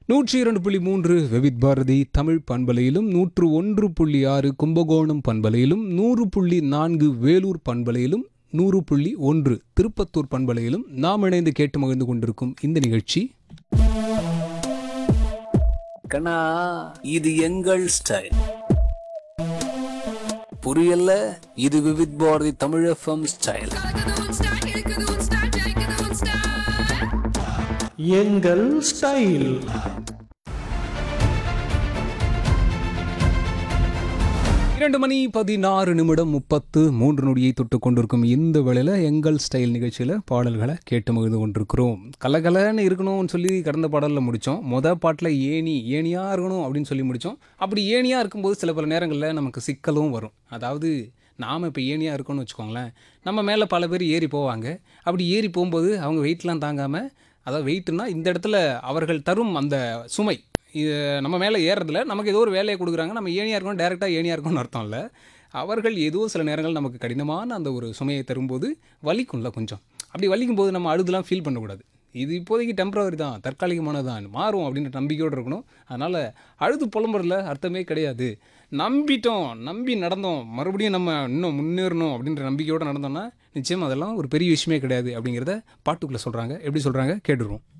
நூற்றி இரண்டு புள்ளி மூன்று விவித் பாரதி தமிழ் பண்பலையிலும் நூற்று ஒன்று புள்ளி ஆறு கும்பகோணம் பண்பலையிலும் நூறு புள்ளி நான்கு வேலூர் பண்பலையிலும் நூறு புள்ளி ஒன்று திருப்பத்தூர் பண்பலையிலும் நாம் இணைந்து கேட்டு மகிழ்ந்து கொண்டிருக்கும் இந்த நிகழ்ச்சி கண்ணா இது எங்கள் ஸ்டைல் புரியல இது விவித் பாரதி தமிழ் எஃப்எம் ஸ்டைல் கலக்குது உன் ஸ்டைல் இருக்குது உன் ஸ்டைல் ஜெயிக்குது உன் ஸ்டைல் எங்கள் ஸ்டைல் இரண்டு மணி பதினாறு நிமிடம் முப்பத்து மூன்று நொடியை தொட்டு கொண்டிருக்கும் இந்த வேளையில் எங்கள் ஸ்டைல் நிகழ்ச்சியில் பாடல்களை கேட்டு மகிழ்ந்து கொண்டிருக்கிறோம் கலகலன்னு இருக்கணும்னு சொல்லி கடந்த பாடலில் முடித்தோம் மொதல் பாட்டில் ஏணி ஏணியாக இருக்கணும் அப்படின்னு சொல்லி முடித்தோம் அப்படி ஏணியாக இருக்கும்போது சில பல நேரங்களில் நமக்கு சிக்கலும் வரும் அதாவது நாம் இப்போ ஏணியாக இருக்கோம்னு வச்சுக்கோங்களேன் நம்ம மேலே பல பேர் ஏறி போவாங்க அப்படி ஏறி போகும்போது அவங்க வெயிட்லாம் தாங்காமல் அதாவது வெயிட்னா இந்த இடத்துல அவர்கள் தரும் அந்த சுமை இது நம்ம மேலே ஏறுறதுல நமக்கு ஏதோ ஒரு வேலையை கொடுக்குறாங்க நம்ம ஏனியாக இருக்கணும் டேரெக்டாக ஏனியாக இருக்கணும்னு அர்த்தம் இல்லை அவர்கள் ஏதோ சில நேரங்கள் நமக்கு கடினமான அந்த ஒரு சுமையை தரும்போது வலிக்கும்ல கொஞ்சம் அப்படி வலிக்கும் போது நம்ம அழுதுலாம் ஃபீல் பண்ணக்கூடாது இது இப்போதைக்கு டெம்பரவரி தான் தற்காலிகமானது தான் மாறும் அப்படின்ற நம்பிக்கையோடு இருக்கணும் அதனால் அழுது புலம்புறதுல அர்த்தமே கிடையாது நம்பிட்டோம் நம்பி நடந்தோம் மறுபடியும் நம்ம இன்னும் முன்னேறணும் அப்படின்ற நம்பிக்கையோடு நடந்தோம்னா நிச்சயம் அதெல்லாம் ஒரு பெரிய விஷயமே கிடையாது அப்படிங்கிறத பாட்டுக்குள்ளே சொல்கிறாங்க எப்படி சொல்கிறாங்க கேட்டுருவோம்